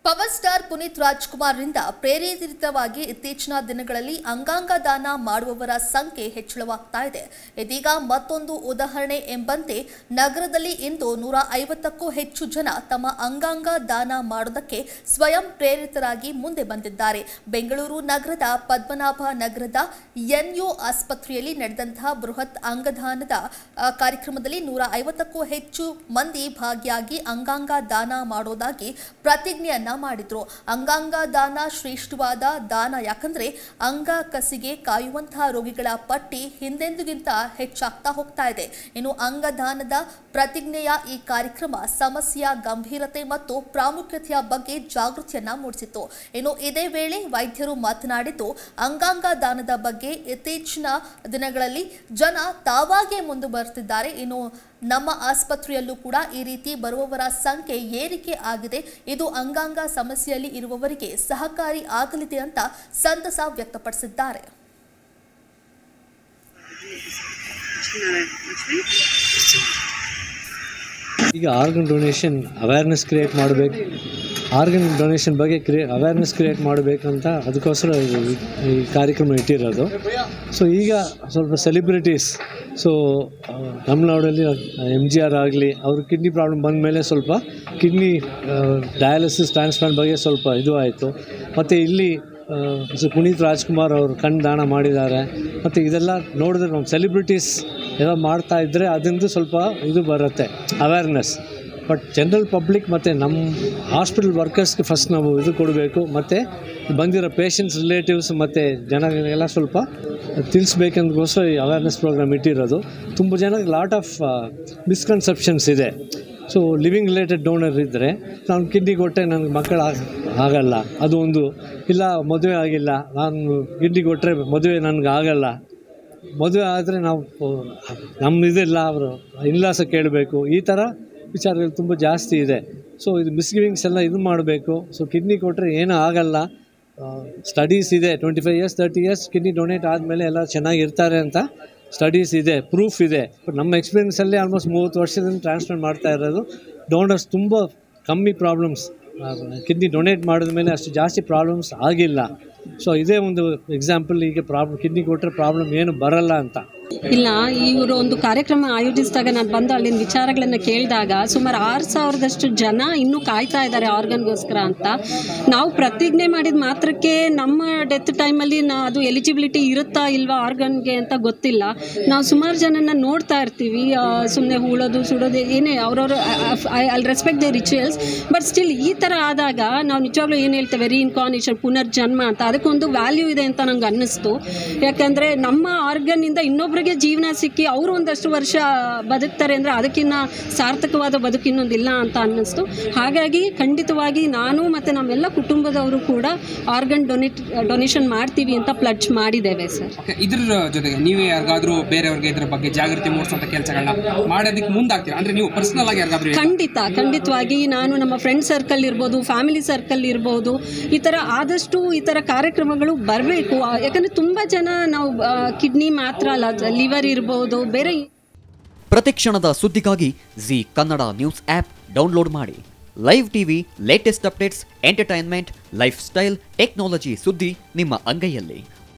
power star Puneeth ರಾಜ್ಕುಮಾರ್ರಿಂದ ಪ್ರೇರೇಪಿತವಾಗಿ ಇತ್ತೀಚಿನ ದಿನಗಳಲ್ಲಿ ಅಂಗಾಂಗ ದಾನ ಮಾಡುವವರ ಸಂಖ್ಯೆ ಹೆಚ್ಚಳವಾಗ್ತಾ ಇದೆ ಇದೀಗ ಮತ್ತೊಂದು ಉದಾಹರಣೆ ಎಂಬಂತೆ ನಗರದಲ್ಲಿ ಇಂದು ನೂರ ಐವತ್ತಕ್ಕೂ ಹೆಚ್ಚು ಜನ ತಮ್ಮ ಅಂಗಾಂಗ ದಾನ ಮಾಡೋದಕ್ಕೆ ಸ್ವಯಂ ಪ್ರೇರಿತರಾಗಿ ಮುಂದೆ ಬಂದಿದ್ದಾರೆ ಬೆಂಗಳೂರು ನಗರದ ಪದ್ಮನಾಭ ನಗರದ ಎನ್ಯು ಆಸ್ಪತ್ರೆಯಲ್ಲಿ ನಡೆದಂತಹ ಬೃಹತ್ ಅಂಗದಾನದ ಆ, ಕಾರ್ಯಕ್ರಮದಲ್ಲಿ ನೂರ ಐವತ್ತಕ್ಕೂ ಹೆಚ್ಚು ಮಂದಿ ಭಾಗಿಯಾಗಿ ಅಂಗಾಂಗ ದಾನ ಮಾಡೋದಾಗಿ ಪ್ರತಿಜ್ಞೆಯನ್ನ ಮಾಡಿದ್ರು ಅಂಗಾಂಗ ದಾನ ಶ್ರೇಷ್ಠವಾದ ದಾನ ಯಾಕಂದ್ರೆ ಅಂಗ ಕಸಿಗೆ ಕಾಯುವಂತಹ ರೋಗಿಗಳ ಪಟ್ಟಿ ಹಿಂದೆಂದಿಗಿಂತ ಹೆಚ್ಚಾಗ್ತಾ ಹೋಗ್ತಾ ಇದೆ ಇನ್ನು ಅಂಗದಾನದ ಪ್ರತಿಜ್ಞೆಯ ಈ ಕಾರ್ಯಕ್ರಮ ಸಮಸ್ಯೆಯ ಗಂಭೀರತೆ ಮತ್ತು ಪ್ರಾಮುಖ್ಯತೆಯ ಬಗ್ಗೆ ಜಾಗೃತಿಯನ್ನ ಮೂಡಿಸಿತು ಇನ್ನು ಇದೇ ವೇಳೆ ವೈದ್ಯರು ಮಾತನಾಡಿದ್ದು ಅಂಗಾಂಗ ದಾನದ ಬಗ್ಗೆ ಇತ್ತೀಚಿನ ದಿನಗಳಲ್ಲಿ ಜನ ತಾವಾಗೇ ಮುಂದೆ ಬರ್ತಿದ್ದಾರೆ ಇನ್ನು ನಮ್ಮ ಆಸ್ಪತ್ರೆಯಲ್ಲೂ ಕೂಡ ಈ ರೀತಿ ಬರುವವರ ಸಂಖ್ಯೆ ಏರಿಕೆ ಆಗಿದೆ ಇದು ಅಂಗಾಂಗ ಸಮಸ್ಯೆಯಲ್ಲಿ ಇರುವವರಿಗೆ ಸಹಕಾರಿ ಆಗಲಿದೆ ಅಂತ ಸಂತಸ ವ್ಯಕ್ತಪಡಿಸಿದ್ದಾರೆ ಈಗ ಆರ್ಗನ್ ಡೊನೇಷನ್ ಅವೇರ್ನೆಸ್ ಕ್ರಿಯೇಟ್ ಮಾಡಬೇಕು ಆರ್ಗನ್ ಡೊನೇಷನ್ ಬಗ್ಗೆ ಕ್ರಿಯೇ ಅವೇರ್ನೆಸ್ ಕ್ರಿಯೇಟ್ ಮಾಡಬೇಕಂತ ಅದಕ್ಕೋಸ್ಕರ ಇದು ಈ ಕಾರ್ಯಕ್ರಮ ಇಟ್ಟಿರೋದು ಸೊ ಈಗ ಸ್ವಲ್ಪ ಸೆಲಿಬ್ರಿಟೀಸ್ ಸೊ ತಮಿಳ್ನಾಡಲ್ಲಿ ಎಮ್ ಜಿ ಆರ್ ಆಗಲಿ ಅವ್ರ ಕಿಡ್ನಿ ಪ್ರಾಬ್ಲಮ್ ಬಂದ ಮೇಲೆ ಸ್ವಲ್ಪ ಕಿಡ್ನಿ ಡಯಾಲಿಸಿಸ್ ಟ್ರಾನ್ಸ್ಪ್ಲಾಂಟ್ ಬಗ್ಗೆ ಸ್ವಲ್ಪ ಇದು ಆಯಿತು ಮತ್ತು ಇಲ್ಲಿ ಆ, ಸೊ ಪುನೀತ್ ರಾಜ್ಕುಮಾರ್ ಅವರು ಕಣ್ಣು ದಾನ ಮಾಡಿದ್ದಾರೆ ಮತ್ತು ಇದೆಲ್ಲ ನೋಡಿದ್ರೆ ನಮ್ಮ ಸೆಲಿಬ್ರಿಟೀಸ್ ಎಲ್ಲ ಮಾಡ್ತಾ ಇದ್ದರೆ ಅದರಿಂದ ಸ್ವಲ್ಪ ಇದು ಬರುತ್ತೆ ಅವೇರ್ನೆಸ್ ಬಟ್ ಜನರಲ್ ಪಬ್ಲಿಕ್ ಮತ್ತು ನಮ್ಮ ಹಾಸ್ಪಿಟಲ್ ವರ್ಕರ್ಸ್ಗೆ ಫಸ್ಟ್ ನಾವು ಇದು ಕೊಡಬೇಕು ಮತ್ತು ಬಂದಿರೋ ಪೇಷಂಟ್ಸ್ ರಿಲೇಟಿವ್ಸ್ ಮತ್ತು ಜನಗಳಿಗೆಲ್ಲ ಸ್ವಲ್ಪ ತಿಳಿಸ್ಬೇಕಂದಗೋಸ್ಕರ ಈ ಅವೇರ್ನೆಸ್ ಪ್ರೋಗ್ರಾಮ್ ಇಟ್ಟಿರೋದು ತುಂಬ ಜನಕ್ಕೆ ಲಾಟ್ ಆಫ್ ಮಿಸ್ಕನ್ಸೆಪ್ಷನ್ಸ್ ಇದೆ ಸೊ ಲಿವಿಂಗ್ ರಿಲೇಟೆಡ್ ಡೋನರ್ ಇದ್ದರೆ ನಾನು ಕಿಡ್ನಿ ಕೊಟ್ಟರೆ ನನಗೆ ಮಕ್ಕಳು ಆಗ ಆಗಲ್ಲ ಅದು ಒಂದು ಇಲ್ಲ ಮದುವೆ ಆಗಿಲ್ಲ ನಾನು ಕಿಡ್ನಿ ಕೊಟ್ಟರೆ ಮದುವೆ ನನಗೆ ಆಗಲ್ಲ ಮದುವೆ ಆದರೆ ನಾವು ನಮ್ಮ ಇದಿಲ್ಲ ಅವರು ಇನ್ಲಾಸ ಕೇಳಬೇಕು ಈ ಥರ ವಿಚಾರಗಳು ತುಂಬ ಜಾಸ್ತಿ ಇದೆ ಸೊ ಇದು ಮಿಸ್ಗಿವಿಂಗ್ಸ್ ಎಲ್ಲ ಇದು ಮಾಡಬೇಕು ಸೊ ಕಿಡ್ನಿ ಕೊಟ್ಟರೆ ಏನೂ ಆಗಲ್ಲ ಸ್ಟಡೀಸ್ ಇದೆ twenty five years thirty years kidney donate ಆದಮೇಲೆ ಎಲ್ಲ ಚೆನ್ನಾಗಿರ್ತಾರೆ ಅಂತ ಸ್ಟಡೀಸ್ ಇದೆ ಪ್ರೂಫ್ ಇದೆ ಬಟ್ ನಮ್ಮ ಎಕ್ಸ್ಪೀರಿಯನ್ಸಲ್ಲಿ ಆಲ್ಮೋಸ್ಟ್ ಮೂವತ್ತು ವರ್ಷದಿಂದ ಟ್ರಾನ್ಸ್ಪ್ಲಾಂಟ್ ಮಾಡ್ತಾ ಇರೋದು ಡೋನರ್ಸ್ ತುಂಬ ಕಮ್ಮಿ ಪ್ರಾಬ್ಲಮ್ಸ್ ಕಿಡ್ನಿ ಡೊನೇಟ್ ಮಾಡಿದ ಮೇಲೆ ಅಷ್ಟು ಜಾಸ್ತಿ ಪ್ರಾಬ್ಲಮ್ಸ್ ಆಗಿಲ್ಲ ಸೊ ಇದೇ ಒಂದು ಎಕ್ಸಾಂಪಲ್ ಈಗ ಪ್ರಾಬ್ಲಮ್ ಕಿಡ್ನಿ ಕೊಟ್ಟರೆ ಪ್ರಾಬ್ಲಮ್ ಏನು ಬರಲ್ಲ ಅಂತ ಇಲ್ಲ ಇವರು ಒಂದು ಕಾರ್ಯಕ್ರಮ ಆಯೋಜಿಸಿದಾಗ ನಾನು ಬಂದು ಅಲ್ಲಿನ ವಿಚಾರಗಳನ್ನು ಕೇಳಿದಾಗ ಸುಮಾರು ಆರು ಸಾವಿರದಷ್ಟು ಜನ ಇನ್ನೂ ಕಾಯ್ತಾ ಇದ್ದಾರೆ ಆರ್ಗನ್ಗೋಸ್ಕರ ಅಂತ ನಾವು ಪ್ರತಿಜ್ಞೆ ಮಾಡಿದ ಮಾತ್ರಕ್ಕೆ ನಮ್ಮ ಡೆತ್ ಟೈಮಲ್ಲಿ ನಾ ಅದು ಎಲಿಜಿಬಿಲಿಟಿ ಇರುತ್ತಾ ಇಲ್ವಾ ಆರ್ಗನ್ಗೆ ಅಂತ ಗೊತ್ತಿಲ್ಲ ನಾವು ಸುಮಾರು ಜನನ ನೋಡ್ತಾ ಇರ್ತೀವಿ ಸುಮ್ಮನೆ ಹೂಳೋದು ಸುಡೋದು ಏನೇ ಅವ್ರವ್ರ I respect the rituals but still ಈ ಥರ ಆದಾಗ ನಾವು ನಿಜವಾಗ್ಲೂ ಏನು ಹೇಳ್ತೇವೆ ರೀಇನ್ಕಾರ್ನೇಷನ್ ಪುನರ್ಜನ್ಮ ಅಂತ ಅದಕ್ಕೊಂದು ವ್ಯಾಲ್ಯೂ ಇದೆ ಅಂತ ನಂಗೆ ಅನ್ನಿಸ್ತು ಯಾಕಂದರೆ ನಮ್ಮ ಆರ್ಗನ್ನಿಂದ ಇನ್ನೊಬ್ಬರಿಗೆ ಜೀವನ ಸಿಕ್ಕಿ ಅವರು ಒಂದಷ್ಟು ವರ್ಷ ಬದುಕ್ತಾರೆ ಅಂದರೆ ಅದಕ್ಕಿಂತ ಸಾರ್ಥಕವಾದ ಬದುಕು ಇನ್ನೊಂದಿಲ್ಲ ಅಂತ ಅನ್ನಿಸ್ತು ಹಾಗಾಗಿ ಖಂಡಿತವಾಗಿ ನಾನು ಮತ್ತು ನಮ್ಮೆಲ್ಲ ಕುಟುಂಬದವರು ಕೂಡ ಆರ್ಗನ್ ಡೊನೇಟ್ ಡೊನೇಷನ್ ಮಾಡ್ತೀವಿ ಅಂತ ಪ್ಲಡ್ಜ್ ಮಾಡಿದ್ದೇವೆ ಸರ್ ಓಕೆ ಇದ್ರ ಜೊತೆಗೆ ನೀವೇ ಯಾರಿಗಾದ್ರೂ ಬೇರೆಯವ್ರಿಗೆ ಇದ್ರ ಬಗ್ಗೆ ಜಾಗೃತಿ ಮೂಡಿಸುವಂತ ಕೆಲಸಗಳನ್ನ ಮಾಡೋದಕ್ಕೆ ಮುಂದಾಗ್ತೀರಾ ಅಂದ್ರೆ ನೀವು ಪರ್ಸನಲ್ ಆಗಿ ಯಾರಿಗಾದ್ರೂ ಖಂಡಿತ ಖಂಡಿತವಾಗಿ ನಾನು ನಮ್ಮ ಫ್ರೆಂಡ್ ಸರ್ಕಲ್ ಇರ್ಬೋದು ಫ್ಯಾಮಿಲಿ ಸರ್ಕಲ್ ಇರ್ಬೋದು ಈ ಥರ ಆದಷ್ಟು ಈ ಥರ ಕಾರ್ಯಕ್ರಮಗಳು ಬರಬೇಕು ಯಾಕಂದರೆ ತುಂಬ ಜನ ನಾವು ಕಿಡ್ನಿ ಮಾತ್ರ ಅಲ್ಲ ಲಿವರ್ ಇರ್ಬೋದು ಬೇರೆ ಪ್ರತಿಕ್ಷಣದ ಸುದ್ದಿಗಾಗಿ Zee Kannada news app download ಮಾಡಿ live TV latest updates entertainment lifestyle technology ಸುದ್ದಿ ನಿಮ್ಮ ಅಂಗೈಯಲ್ಲಿ